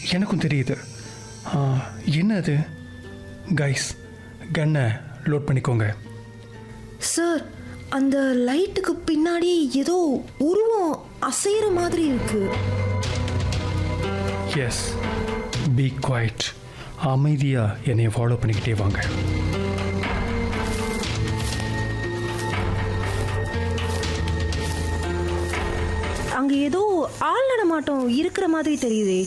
எனக்கும் தெரியுது ஆ, என்ன அது கைஸ் கன்னை லோட் பண்ணிக்கோங்க சார் அந்த லைட்டுக்கு பின்னாடி ஏதோ உருவம் அசைகிற மாதிரி இருக்கு எஸ் பி குவைட் அமைதியாக என்னைய ஃபாலோ பண்ணிக்கிட்டே வாங்க அங்க ஏதோ ஆள் நடமாட்டம் இருக்கிற மாதிரி தெரியுதே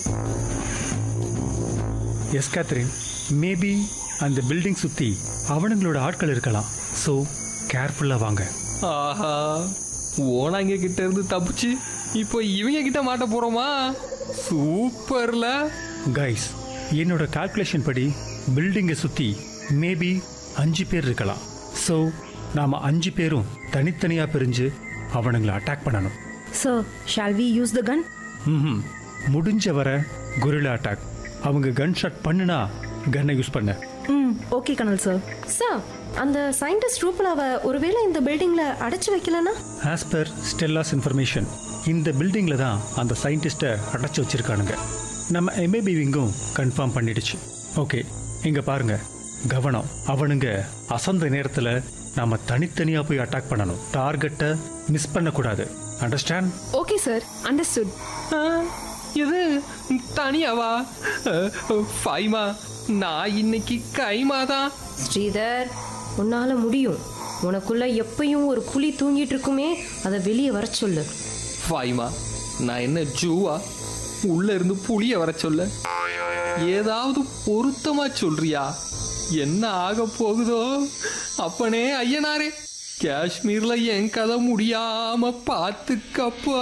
எஸ் கேத்ரின் மேபி அந்த பில்டிங் சுற்றி அவனுங்களோட ஆட்கள் இருக்கலாம் ஸோ கேர்ஃபுல்லாக வாங்க ஆஹா ஓனாங்க கிட்ட இருந்து தப்பிச்சு இப்போ இவங்க கிட்ட மாட்ட போறோமா சூப்பர்ல கைஸ் என்னோட கால்குலேஷன் படி பில்டிங்கை சுற்றி மேபி அஞ்சு பேர் இருக்கலாம் ஸோ நாம் அஞ்சு பேரும் தனித்தனியாக பிரிஞ்சு அவனுங்களை அட்டாக் பண்ணணும் sir shall we use the gun hmm முடிஞ்ச வர குரிலா அட்டாக் அவங்க கன் ஷாட் பண்ணுனா கன்னை யூஸ் பண்ண hmm okay Kanal sir sir அந்த சயின்டிஸ்ட் ரூபலாவை ஒருவேளை இந்த பில்டிங்ல அடைச்சு வைக்கலனா ஆஸ் பர் ஸ்டெல்லாஸ் இன்ஃபர்மேஷன் இந்த பில்டிங்கில் தான் அந்த சயின்டிஸ்ட்டை அடைச்சி வச்சிருக்கானுங்க நம்ம எம்ஏபி விங்கும் கன்ஃபார்ம் பண்ணிடுச்சு ஓகே இங்கே பாருங்க கவனம் அவனுங்க அசந்த நேரத்தில் நாம தனித்தனியாக போய் அட்டாக் பண்ணணும் டார்கெட்டை மிஸ் பண்ணக்கூடாது அண்டர்ஸ்டாண்ட் ஓகே சார் அண்டர்ஸ்டுட் இது தனியாவா ஃபைமா நான் இன்னைக்கு கைமா தான் ஸ்ரீதர் உன்னால முடியும் உனக்குள்ள எப்பயும் ஒரு புலி தூங்கிட்டு இருக்குமே அதை வெளியே வர சொல்லு ஃபைமா நான் என்ன ஜூவா உள்ள இருந்து புளிய வர சொல்ல ஏதாவது பொருத்தமா சொல்றியா என்ன ஆக போகுதோ அப்பனே ஐயனாரே காஷ்மீர்ல என் கதை முடியாம பாத்துக்கப்பா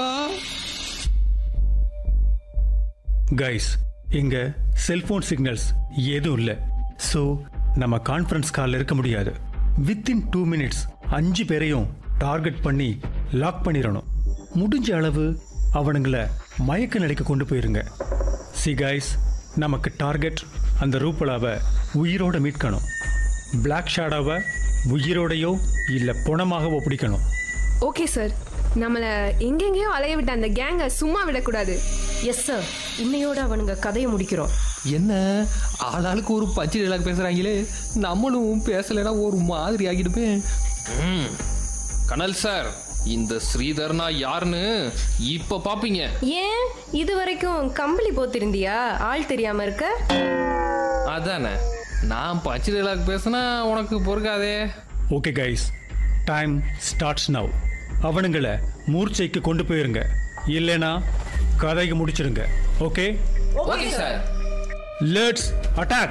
கைஸ் இங்கே செல்போன் சிக்னல்ஸ் எதுவும் இல்லை ஸோ நம்ம கான்ஃபரன்ஸ் காலில் இருக்க முடியாது வித்தின் டூ மினிட்ஸ் அஞ்சு பேரையும் டார்கெட் பண்ணி லாக் பண்ணிடணும் முடிஞ்ச அளவு அவனுங்கள மயக்க நிலைக்கு கொண்டு போயிருங்க சி கைஸ் நமக்கு டார்கெட் அந்த ரூபலாவை உயிரோட மீட்கணும் பிளாக் ஷேடாவை உயிரோடையோ இல்லை புணமாகவோ பிடிக்கணும் ஓகே சார் நம்மளை எங்கெங்கேயோ அலைய விட்ட அந்த கேங்கை சும்மா விடக்கூடாது எஸ் சார் இன்னையோட அவனுங்க கதையை முடிக்கிறோம் என்ன ஆளாளுக்கு ஒரு பச்சை டைலாக் பேசுறாங்களே நம்மளும் பேசலைன்னா ஒரு மாதிரி ஆகிடுமே ம். கனல் சார் இந்த ஸ்ரீதர்னா யாருன்னு இப்ப பாப்பீங்க ஏன் இது வரைக்கும் கம்பளி போத்திருந்தியா ஆள் தெரியாம இருக்க அதானே நான் பச்சை டைலாக் பேசினா உனக்கு பொறுக்காதே okay guys time starts now அவனுங்களை மூர்ச்சைக்கு கொண்டு போயிருங்க இல்லைனா கதைக்கு முடிச்சிருங்க okay okay sir let's attack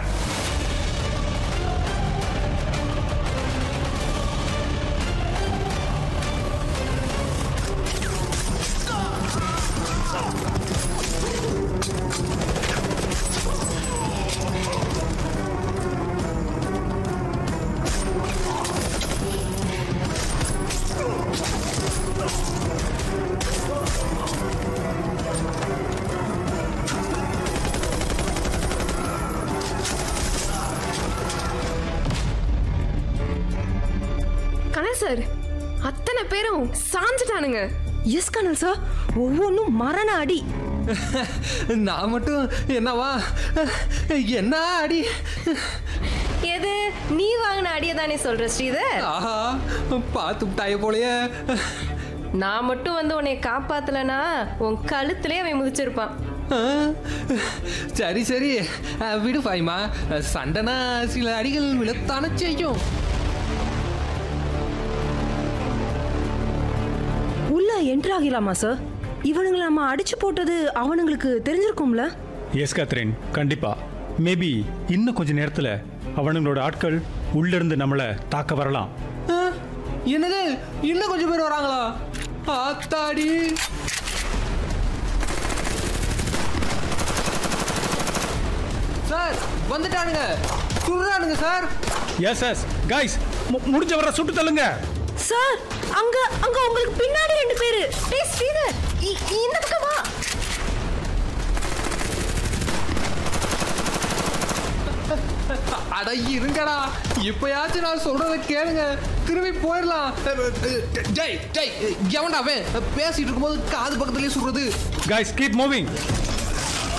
Kanal sir அத்தனை பேரும் சாஞ்சிட்டானுங்க எஸ் கனல் சார் ஒவ்வொன்றும் மரண அடி நான் மட்டும் என்னவா என்ன அடி எது நீ வாங்கின அடியை தானே சொல்ற ஸ்ரீதர் ஆஹா பார்த்து விட்டாய போலயே நான் மட்டும் வந்து உன்னை காப்பாத்தலனா உன் கழுத்திலே அவன் முதிச்சிருப்பான் ஆ, சரி சரி அஹ், விடு பாய்மா சண்டைனா சில அடிகள் விழத்தானே செய்யும் உள்ள என்ட்ரு ஆகலாமா சார் இவனுங்களை நம்ம அடிச்சு போட்டது அவனுங்களுக்கு தெரிஞ்சிருக்கும்ல எஸ் கேத்ரின் கண்டிப்பா மேபி இன்னும் கொஞ்ச நேரத்தில் அவனுங்களோட ஆட்கள் உள்ள இருந்து நம்மளை தாக்க வரலாம் ஆ, என்னது இன்னும் கொஞ்சம் பேர் வராங்களா ஆத்தாடி சார் வந்துட்டானுங்க சுடுறானுங்க சார் எஸ் எஸ் கைஸ் முடிஞ்ச வர சுட்டு தள்ளுங்க சார் அங்க அங்க உங்களுக்கு பின்னாடி ரெண்டு பேரு டேய் ஸ்ரீதர் இ- இந்த பக்கம் வா அட இருங்கடா இப்பயாச்சும் நான் சொல்றத கேளுங்க திரும்பி போயிடலாம் ஜெய் ஜெய் எவன்டா அவன் பேசிட்டு இருக்கும்போது காது பக்கத்துலயே சுடுறது கைஸ் கீப் மூவிங்